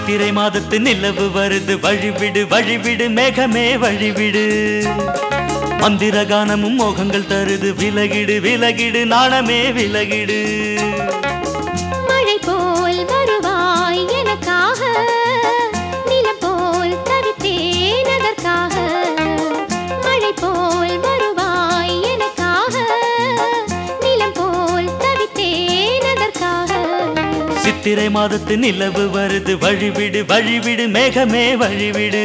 சித்திரை மாதத்து நிலவு வருது வழிவிடு வழிவிடு மேகமே வழிவிடு மந்திர கானமும் மோகங்கள் தருது விலகிடு விலகிடு நாணமே விலகிடு மழை போல் வருவாய் எனக்காக நிலம் போல் தவித்தேன் அதற்காக மழை போல் வருவாய் எனக்காக நிலம் போல் தவித்தேன் அதற்காக சித்திரை மாதத்து நிலவு வருது வழிவிடு வழிவிடு மேகமே வழிவிடு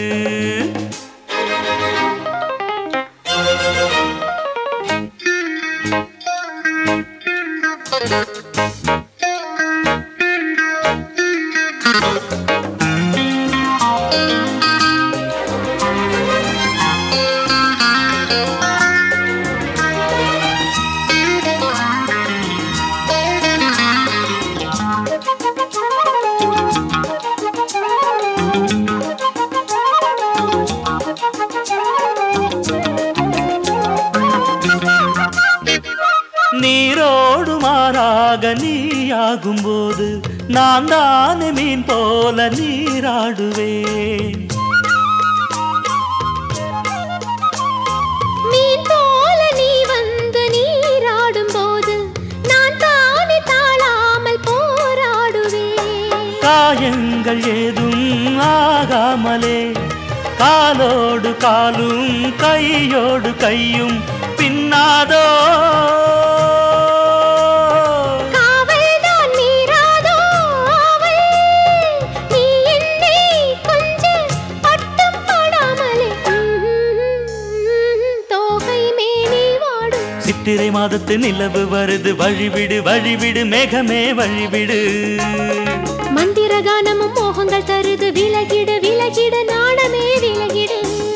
நீரோடு மாறாக நீயாகும்போது நான் தானே மீன் போல நீராடுவேன் மீன் போல நீ வந்து நீராடும் போது நான் தானே தாழாமல் போராடுவேன் காயங்கள் ஏதும் ஆகாமலே காலோடு காலும் கையோடு கையும் பின்னாதோ காவல்தான் மீறாதோ ஆவல். நீ என்னை கொஞ்சம் பட்டம் படாமலே ம்ம், தோகை மேனி வாடும் சித்திரை மாதத்து நிலவு வருது வழிவிடு வழிவிடு மேகமே வழிவிடு மந்திர கானமும் மோகங்கள் தருது விலகிடு விலகிடு நாணமே விலகிடு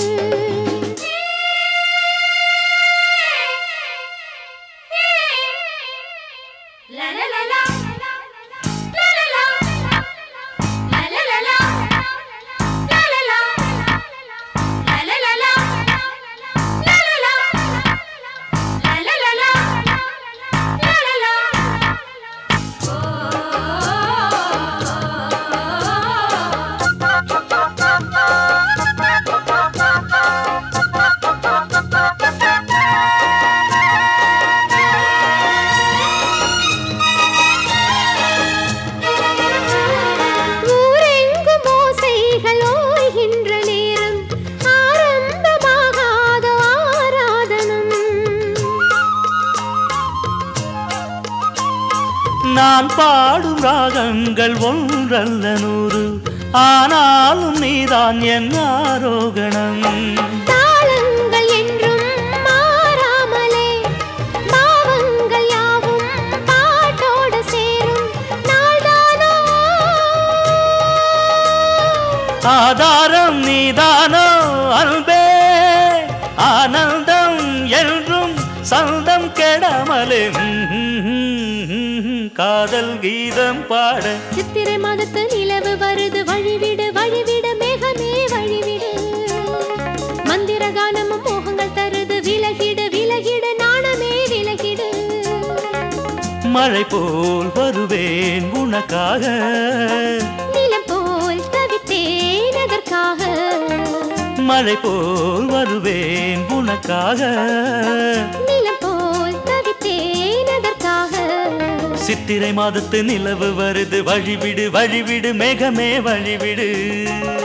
ஊரெங்கும் ஓசைகள் ஓய்கின்ற நேரம் ஆரம்பமாகாத ஆராதனம் நான் பாடும் ராகங்கள் ஒன்றல்ல நூறு ஆனாலும் நீதான் என் ஆரோகணம் தாளங்கள் என்றும் மாறாமலே பாவங்கள் யாவும் பாட்டோடு சேரும் நாள்தானோ ஆதாரம் நீதானோ அன்பே ஆனந்தம் என்றும் சந்தம் கெடாமலே காதல் கீதம் பாட சித்திரை மாதத்து நிலவு வருது வழிவிடு வழிவிடு மேகமே வழிவிடு மந்திர கானமும் மோகங்கள் தருது விலகிடு விலகிடு நாணமே விலகிடு மழை போல் வருவேன் உனக்காக நிலம் போல் தவித்தேன் அதற்காக மழை போல் வருவேன் உனக்காக நிலம் போல் தவித்தேன் அதற்காக சித்திரை மாதத்து நிலவு வருது வழிவிடு வழிவிடு மேகமே வழிவிடு